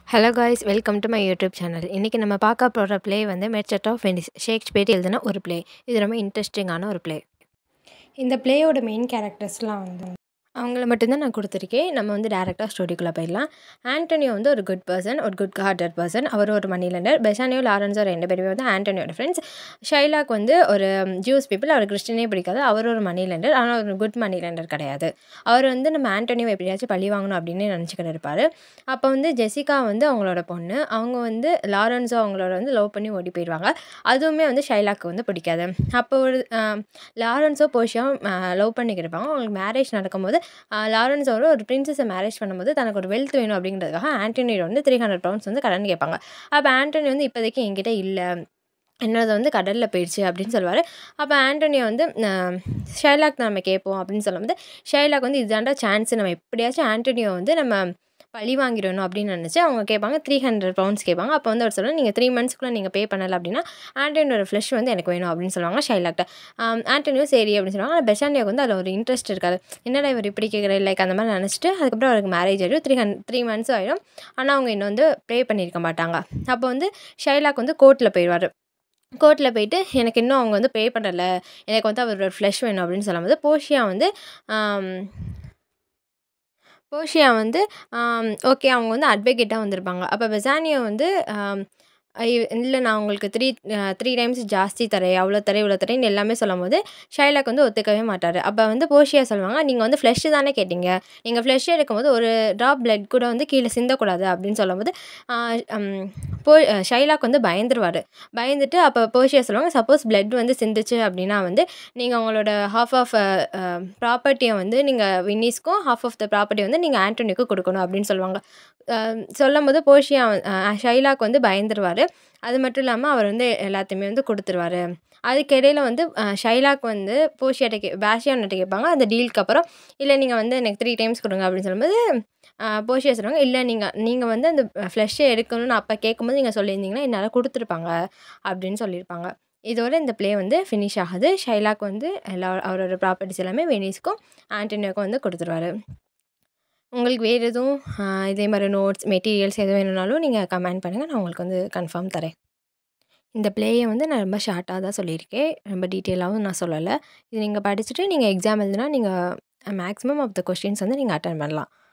hello guys welcome to my YouTube channel இன்றைக்கி நம்ம பார்க்க போகிற ப்ளே வந்து மெர்ச்சட் ஆஃப் வெனிஸ் ஷேக்ஸ்பியர் எழுதின ஒரு ப்ளே இது ரொம்ப இன்ட்ரெஸ்டிங்கான ஒரு ப்ளே இந்த பிளேயோட மெயின் கேரக்டர்ஸ்லாம் வந்து அவங்கள மட்டும்தான் நான் கொடுத்துருக்கேன் நம்ம வந்து டேரெக்டாக ஸ்டோரிக்குள்ளே போயிடலாம் ஆண்டனியோ வந்து ஒரு குட் பர்சன் ஒரு குட் ஹார்ட்டட் பர்சன் அவர் ஒரு மணி லெண்டர் பெசானியோ லாரன்ஸோ ரெண்டு பேருமே வந்து ஆண்டனியோட ஃப்ரெண்ட்ஸ் ஷைலாக் வந்து ஒரு ஜூஸ் பீப்புள் அவர் கிறிஸ்டினே பிடிக்காது அவர் ஒரு மணி லெண்டர் ஆனால் ஒரு குட் மணி லெண்டர் கிடையாது அவர் வந்து நம்ம ஆண்டனியோ எப்படியாச்சும் பழி வாங்கணும் அப்படின்னு நினச்சிக்கிட்டு இருப்பார் அப்போ வந்து ஜெசிகா வந்து அவங்களோட பொண்ணு அவங்க வந்து லாரன்ஸோ அவங்களோட வந்து லவ் பண்ணி ஓடி போயிடுவாங்க அதுவுமே வந்து ஷைலாக்கு வந்து பிடிக்காது அப்போ ஒரு ஆஹ், லாரன்ஸோ போஷியாவும் லவ் பண்ணிக்கிருப்பாங்க அவங்களுக்கு மேரேஜ் நடக்கும்போது ஆஹ், லாரன்ஸோட ஒரு பிரின்சஸை மேரேஜ் பண்ணும்போது தனக்கு ஒரு வெல்த் வேணும் அப்படிங்கிறதுக்காக ஆண்டனியோட வந்து த்ரீ ஹண்ட்ரட் பவுண்ட்ஸ் வந்து கடன் கேட்பாங்க அப்போ ஆண்டனி வந்து இப்போதைக்கு என்கிட்ட இல்லை என்னது வந்து கடலில் போயிடுச்சு அப்படின்னு சொல்லுவார் அப்போ ஆண்டனியோ வந்து ஆஹ், ஷைலாக் நம்ம கேட்போம் அப்படின்னு சொல்லும்போது ஷைலாக் வந்து இதுதாண்டா சான்ஸ் நம்ம எப்படியாச்சும் ஆண்டனியோ வந்து நம்ம பழி வாங்கிடணும் அப்படின்னு நினச்சி அவங்க கேட்பாங்க த்ரீ ஹண்ட்ரட் பவுண்ட்ஸ் கேட்பாங்க அப்போ வந்து அவர் சொல்லுவாங்க நீங்கள் த்ரீ மந்த்ஸ்க்குள்ளே நீங்கள் பே பண்ணலை அப்படின்னா ஆண்டனியோட ஃப்ளஷ் வந்து எனக்கு வேணும் அப்படின்னு சொல்லுவாங்க ஷைலாக்ட்ட ஆம், ஆண்டனியோ சரி அப்படின்னு சொல்லுவாங்க ஆனால் பெஷானியாவுக்கு வந்து அதில் ஒரு இன்ட்ரெஸ்ட் இருக்காது என்னடா இவர் இப்படி கேட்குற லைக் அந்த மாதிரி நினச்சிட்டு அதுக்கப்புறம் அவருக்கு மேரேஜ் ஆகிடும் த்ரீ ஹண்ட் த்ரீ மந்த்ஸ் ஆகிடும் ஆனால் அவங்க இன்னும் வந்து ப்ரே பண்ணியிருக்க மாட்டாங்க அப்போ வந்து ஷைலாக் வந்து கோர்ட்டில் போயிடுவார் கோர்ட்டில் போயிட்டு எனக்கு இன்னும் அவங்க வந்து பே பண்ணலை எனக்கு வந்து அவரோட ஃப்ளஷ் வேணும் அப்படின்னு சொல்லும்போது போஷியா வந்து ஆம், போஷியா வந்து ஓகே அவங்க வந்து அட்வொகேட்டாக வந்திருப்பாங்க அப்போ பெசானியோ வந்து இல்லை நான் உங்களுக்கு த்ரீ த்ரீ டைம்ஸ் ஜாஸ்தி தரேன் அவ்வளோ தரேன் இவ்வளோ தரேன்னு எல்லாமே சொல்லும் போது ஷைலாக் வந்து ஒத்துக்கவே மாட்டார் அப்போ வந்து போஷியா சொல்லுவாங்க நீங்கள் வந்து ஃப்ளஷ் தானே கேட்டீங்க நீங்கள் ஃப்ளஷ் எடுக்கும்போது ஒரு ட்ராப் பிளட் கூட வந்து கீழே சிந்தக்கூடாது அப்படின்னு சொல்லும்போது ஆஹ், ஹம், போ ஷைலாக் வந்து பயந்துருவார் பயந்துட்டு அப்போ போஷியா சொல்லுவாங்க சப்போஸ் பிளட் வந்து சிந்துச்சு அப்படின்னா வந்து நீங்கள் உங்களோட ஹாஃப் ஆஃப் ப்ராப்பர்ட்டியை வந்து நீங்கள் வின்னிஸ்க்கும் ஹாஃப் ஆஃப் த ப்ராப்பர்ட்டி வந்து நீங்கள் ஆண்டனிக்கு கொடுக்கணும் அப்படின்னு சொல்லுவாங்க அஹ் சொல்லும் போது போஷியா அஹ் ஷைலாக் வந்து பயந்துருவார் அது மட்டும் இல்லாமல் அவர் வந்து எல்லாத்தையுமே வந்து கொடுத்துருவாரு அதுக்கிடையில் வந்து அஹ் ஷைலாக் வந்து போஷியாட்ட கே பேஷியான்கிட்ட கேட்பாங்க அந்த டீலுக்கு அப்புறம் இல்லை நீங்கள் வந்து எனக்கு த்ரீ டைம்ஸ் கொடுங்க அப்படின்னு சொல்லும்போது அஹ் போஷியா சொல்லுவாங்க இல்லை நீங்கள் நீங்கள் வந்து அந்த ஃப்ளஷ்ஷை எடுக்கணும்னு அப்போ கேட்கும்போது நீங்கள் சொல்லியிருந்தீங்கன்னா என்னால் கொடுத்துருப்பாங்க அப்படின்னு சொல்லியிருப்பாங்க இதோட இந்த ப்ளே வந்து ஃபினிஷ் ஆகுது ஷைலாக் வந்து எல்லா அவரோட ப்ராப்பர்ட்டிஸ் எல்லாமே வெனிஸ்க்கும் ஆண்டனியோக்கும் வந்து கொடுத்துருவாரு உங்களுக்கு வேறு எதுவும் ஆஹ், இதே மாதிரி நோட்ஸ் மெட்டீரியல்ஸ் எது வேணும்னாலும் நீங்கள் கமெண்ட் பண்ணுங்கள் நான் உங்களுக்கு வந்து கன்ஃபார்ம் தரேன் இந்த ப்ளேயை வந்து நான் ரொம்ப ஷார்ட்டாக தான் சொல்லியிருக்கேன் ரொம்ப டீட்டெயிலாகவும் நான் சொல்லலை இது நீங்கள் படிச்சுட்டு நீங்கள் எக்ஸாம் எழுதுனா நீங்கள் மேக்ஸிமம் ஆஃப் த கொஸ்டின்ஸ் வந்து நீங்கள் அட்டன் பண்ணலாம்